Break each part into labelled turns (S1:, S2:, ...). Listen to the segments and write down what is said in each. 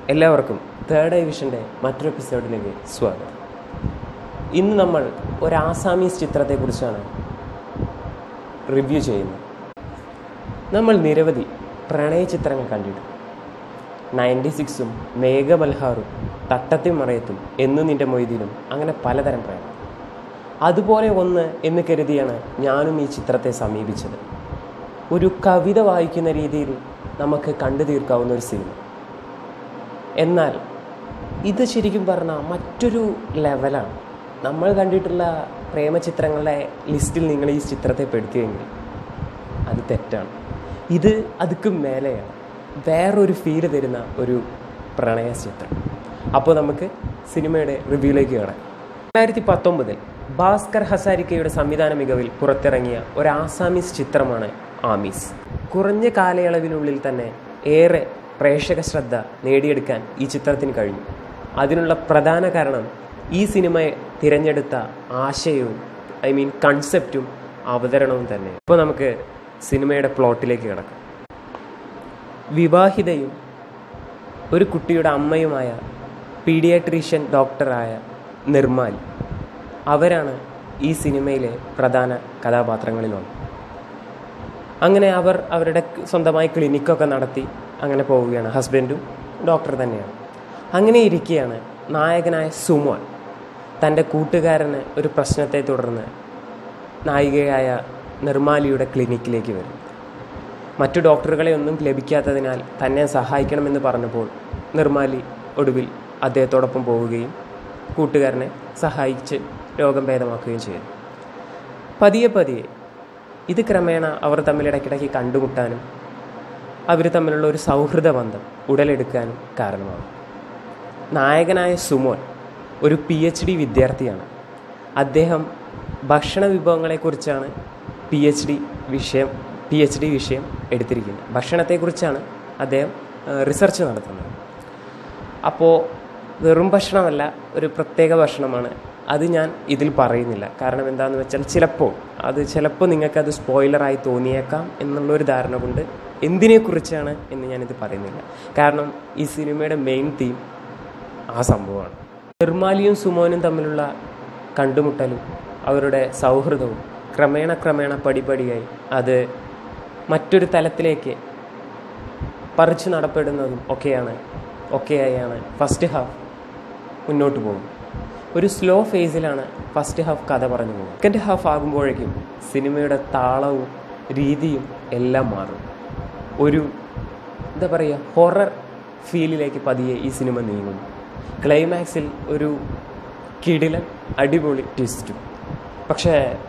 S1: എല്ലാവർക്കും third eye വിഷൻ്റെ മറ്റൊരു എപ്പിസോഡിലേക്ക് സ്വാഗതം ഇന്ന് നമ്മൾ ഒരു ആസാമീസ് ചിത്രത്തെക്കുറിച്ചാണ് റിവ്യൂ ചെയ്യുന്നത് നമ്മൾ നിരവധി പ്രണയ ചിത്രങ്ങൾ കണ്ടിട്ടുണ്ട് നയൻറ്റി സിക്സും മേഘമൽഹാറും തട്ടത്തിൽ മറയത്തും എന്നു നിൻ്റെ മൊയ്തീനും അങ്ങനെ പലതരം പ്രണയം അതുപോലെ ഒന്ന് എന്ന് കരുതിയാണ് ഞാനും ഈ ചിത്രത്തെ സമീപിച്ചത് ഒരു കവിത വായിക്കുന്ന രീതിയിൽ നമുക്ക് കണ്ടു തീർക്കാവുന്ന ഒരു സിനിമ എന്നാൽ ഇത് ശരിക്കും പറഞ്ഞാൽ മറ്റൊരു ലെവലാണ് നമ്മൾ കണ്ടിട്ടുള്ള പ്രേമചിത്രങ്ങളുടെ ലിസ്റ്റിൽ നിങ്ങൾ ഈ ചിത്രത്തെ പെടുത്തിയെങ്കിൽ അത് തെറ്റാണ് ഇത് അതുക്കും മേലെയാണ് വേറൊരു ഫീല് തരുന്ന ഒരു പ്രണയ ചിത്രം അപ്പോൾ നമുക്ക് സിനിമയുടെ റിവ്യൂയിലേക്ക് കയറാം രണ്ടായിരത്തി പത്തൊമ്പതിൽ ഭാസ്കർ ഹസാരിക്കയുടെ സംവിധാന മികവിൽ പുറത്തിറങ്ങിയ ഒരു ആസാമീസ് ചിത്രമാണ് ആമീസ് കുറഞ്ഞ കാലയളവിനുള്ളിൽ തന്നെ ഏറെ പ്രേക്ഷക ശ്രദ്ധ നേടിയെടുക്കാൻ ഈ ചിത്രത്തിന് കഴിഞ്ഞു അതിനുള്ള പ്രധാന കാരണം ഈ സിനിമ തിരഞ്ഞെടുത്ത ആശയവും ഐ മീൻ കൺസെപ്റ്റും അവതരണവും തന്നെ ഇപ്പോൾ നമുക്ക് സിനിമയുടെ പ്ലോട്ടിലേക്ക് കിടക്കാം വിവാഹിതയും ഒരു കുട്ടിയുടെ അമ്മയുമായ പീഡിയാട്രീഷ്യൻ ഡോക്ടറായ നിർമാലി അവരാണ് ഈ സിനിമയിലെ പ്രധാന കഥാപാത്രങ്ങളിലൊന്ന് അങ്ങനെ അവർ അവരുടെ സ്വന്തമായി ക്ലിനിക്കൊക്കെ നടത്തി അങ്ങനെ പോവുകയാണ് ഹസ്ബൻഡും ഡോക്ടർ തന്നെയാണ് അങ്ങനെ ഇരിക്കുകയാണ് നായകനായ സുമോൻ തൻ്റെ കൂട്ടുകാരന് ഒരു പ്രശ്നത്തെ തുടർന്ന് നായികയായ നിർമാലിയുടെ ക്ലിനിക്കിലേക്ക് വരും മറ്റു ഡോക്ടറുകളെ ഒന്നും ലഭിക്കാത്തതിനാൽ തന്നെ സഹായിക്കണമെന്ന് പറഞ്ഞപ്പോൾ നിർമാലി ഒടുവിൽ അദ്ദേഹത്തോടൊപ്പം പോവുകയും കൂട്ടുകാരനെ സഹായിച്ച് രോഗം ഭേദമാക്കുകയും ചെയ്തു പതിയെ പതിയെ ഇത് ക്രമേണ അവർ തമ്മിൽ ഇടയ്ക്കിടയ്ക്ക് കണ്ടുമുട്ടാനും അവർ തമ്മിലുള്ള ഒരു സൗഹൃദ ബന്ധം ഉടലെടുക്കാനും കാരണമാകും നായകനായ സുമോൻ ഒരു പി എച്ച് ഡി വിദ്യാർത്ഥിയാണ് അദ്ദേഹം ഭക്ഷണ വിഭവങ്ങളെക്കുറിച്ചാണ് പി എച്ച് ഡി വിഷയം പി എച്ച് ഡി വിഷയം എടുത്തിരിക്കുന്നത് ഭക്ഷണത്തെക്കുറിച്ചാണ് അദ്ദേഹം റിസർച്ച് നടത്തുന്നത് അപ്പോൾ വെറും ഭക്ഷണമല്ല ഒരു പ്രത്യേക ഭക്ഷണമാണ് അത് ഞാൻ ഇതിൽ പറയുന്നില്ല കാരണം എന്താണെന്ന് വെച്ചാൽ ചിലപ്പോൾ അത് ചിലപ്പോൾ നിങ്ങൾക്കത് സ്പോയിലറായി തോന്നിയേക്കാം എന്നുള്ളൊരു ധാരണ കൊണ്ട് എന്തിനെക്കുറിച്ചാണ് എന്ന് ഞാനിത് പറയുന്നില്ല കാരണം ഈ സിനിമയുടെ മെയിൻ തീം ആ സംഭവമാണ് നിർമാലിയും സുമോനും തമ്മിലുള്ള കണ്ടുമുട്ടലും അവരുടെ സൗഹൃദവും ക്രമേണ ക്രമേണ പടിപടിയായി അത് മറ്റൊരു തലത്തിലേക്ക് പറിച്ചു നടപ്പെടുന്നതും ഒക്കെയാണ് ഒക്കെയായാണ് ഫസ്റ്റ് ഹാഫ് മുന്നോട്ട് പോകും ഒരു സ്ലോ ഫേസിലാണ് ഫസ്റ്റ് ഹാഫ് കഥ പറഞ്ഞു പോകും സെക്കൻഡ് ഹാഫ് ആകുമ്പോഴേക്കും സിനിമയുടെ താളവും രീതിയും എല്ലാം മാറും ഒരു എന്താ പറയുക ഹൊറർ ഫീലിലേക്ക് പതിയെ ഈ സിനിമ നീങ്ങുന്നു ക്ലൈമാക്സിൽ ഒരു കിടിലൻ അടിപൊളി ട്വിസ്റ്റും പക്ഷേ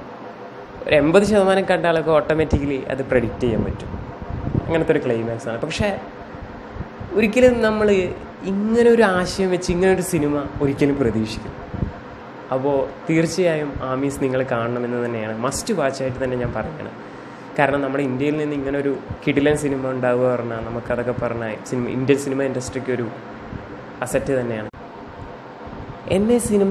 S1: ഒരു എൺപത് ശതമാനം കണ്ട ആൾക്ക് ഓട്ടോമാറ്റിക്കലി അത് പ്രഡിക്റ്റ് ചെയ്യാൻ പറ്റും അങ്ങനത്തെ ഒരു ക്ലൈമാക്സ് ആണ് പക്ഷേ ഒരിക്കലും നമ്മൾ ഇങ്ങനെ ഒരു ആശയം വെച്ച് ഇങ്ങനെ ഒരു സിനിമ ഒരിക്കലും പ്രതീക്ഷിക്കും അപ്പോൾ തീർച്ചയായും ആമീസ് നിങ്ങൾ കാണണമെന്ന് തന്നെയാണ് മസ്റ്റ് വാച്ചായിട്ട് തന്നെ ഞാൻ പറയുകയാണ് കാരണം നമ്മുടെ ഇന്ത്യയിൽ നിന്ന് ഇങ്ങനെ ഒരു കിടിലൻ സിനിമ ഉണ്ടാവുക പറഞ്ഞാൽ നമുക്കതൊക്കെ പറഞ്ഞാൽ സിനിമ ഇന്ത്യൻ സിനിമ ഇൻഡസ്ട്രിക്ക് ഒരു അസറ്റ് തന്നെയാണ് എന്നെ സിനിമ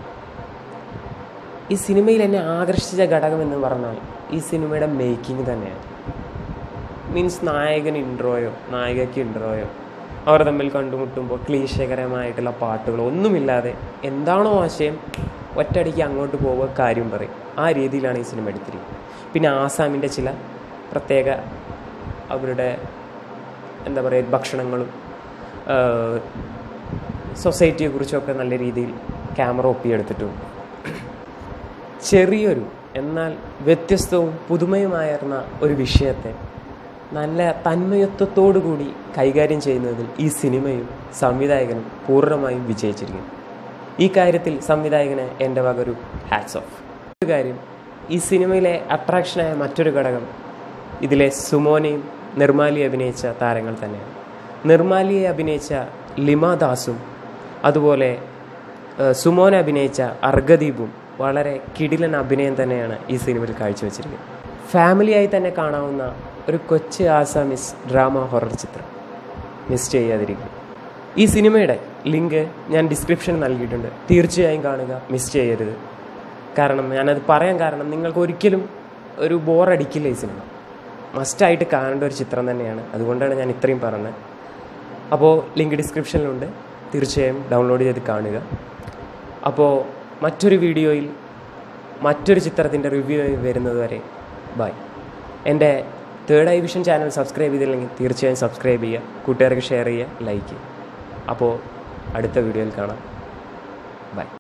S1: ഈ സിനിമയിൽ എന്നെ ആകർഷിച്ച ഘടകം എന്ന് പറഞ്ഞാൽ ഈ സിനിമയുടെ മേക്കിംഗ് തന്നെയാണ് മീൻസ് നായകൻ ഇൻട്രോയോ നായികയ്ക്ക് ഇൻട്രോയോ അവർ തമ്മിൽ കണ്ടുമുട്ടുമ്പോൾ ക്ലീശകരമായിട്ടുള്ള പാട്ടുകളോ ഒന്നുമില്ലാതെ എന്താണോ ആശയം ഒറ്റയടിക്ക് അങ്ങോട്ട് പോവുക കാര്യം പറയും ആ രീതിയിലാണ് ഈ സിനിമ എടുത്തിരിക്കുന്നത് പിന്നെ ആസാമിൻ്റെ ചില പ്രത്യേക അവരുടെ എന്താ പറയുക ഭക്ഷണങ്ങളും സൊസൈറ്റിയെക്കുറിച്ചൊക്കെ നല്ല രീതിയിൽ ക്യാമറ ഒപ്പിയെടുത്തിട്ടുണ്ട് ചെറിയൊരു എന്നാൽ വ്യത്യസ്തവും പുതുമയുമായിരുന്ന ഒരു വിഷയത്തെ നല്ല തന്മയത്വത്തോടുകൂടി കൈകാര്യം ചെയ്യുന്നതിൽ ഈ സിനിമയും സംവിധായകനും പൂർണ്ണമായും വിജയിച്ചിരിക്കുന്നു ഈ കാര്യത്തിൽ സംവിധായകന് എൻ്റെ വക ഒരു ഹാറ്റ്സ് ഓഫ് ഒരു കാര്യം ഈ സിനിമയിലെ അട്രാക്ഷനായ മറ്റൊരു ഘടകം ഇതിലെ സുമോനെയും നിർമാലി അഭിനയിച്ച താരങ്ങൾ തന്നെയാണ് നിർമാലിയെ അഭിനയിച്ച ലിമാദാസും അതുപോലെ സുമോനെ അഭിനയിച്ച അർഗദീപും വളരെ കിടിലൻ അഭിനയം തന്നെയാണ് ഈ സിനിമയിൽ കാഴ്ചവെച്ചിരിക്കുന്നത് ഫാമിലിയായി തന്നെ കാണാവുന്ന ഒരു കൊച്ചു ആസാമിസ് ഡ്രാമ ഹൊറർ ചിത്രം മിസ് ചെയ്യാതിരിക്കും ഈ സിനിമയുടെ ലിങ്ക് ഞാൻ ഡിസ്ക്രിപ്ഷൻ നൽകിയിട്ടുണ്ട് തീർച്ചയായും കാണുക മിസ് ചെയ്യരുത് കാരണം ഞാനത് പറയാൻ കാരണം നിങ്ങൾക്ക് ഒരിക്കലും ഒരു ബോറടിക്കില്ല ഈ സിനിമ മസ്റ്റായിട്ട് കാണേണ്ട ഒരു ചിത്രം തന്നെയാണ് അതുകൊണ്ടാണ് ഞാൻ ഇത്രയും പറഞ്ഞത് അപ്പോൾ ലിങ്ക് ഡിസ്ക്രിപ്ഷനിലുണ്ട് തീർച്ചയായും ഡൗൺലോഡ് ചെയ്ത് കാണുക അപ്പോൾ മറ്റൊരു വീഡിയോയിൽ മറ്റൊരു ചിത്രത്തിൻ്റെ റിവ്യൂ വരുന്നത് വരെ ബൈ എൻ്റെ third eye vision channel subscribe ചെയ്തില്ലെങ്കിൽ തീർച്ചയായും സബ്സ്ക്രൈബ് ചെയ്യുക കൂട്ടുകാർക്ക് ഷെയർ ചെയ്യുക ലൈക്ക് ചെയ്യുക അപ്പോൾ അടുത്ത വീഡിയോയിൽ കാണാം ബൈ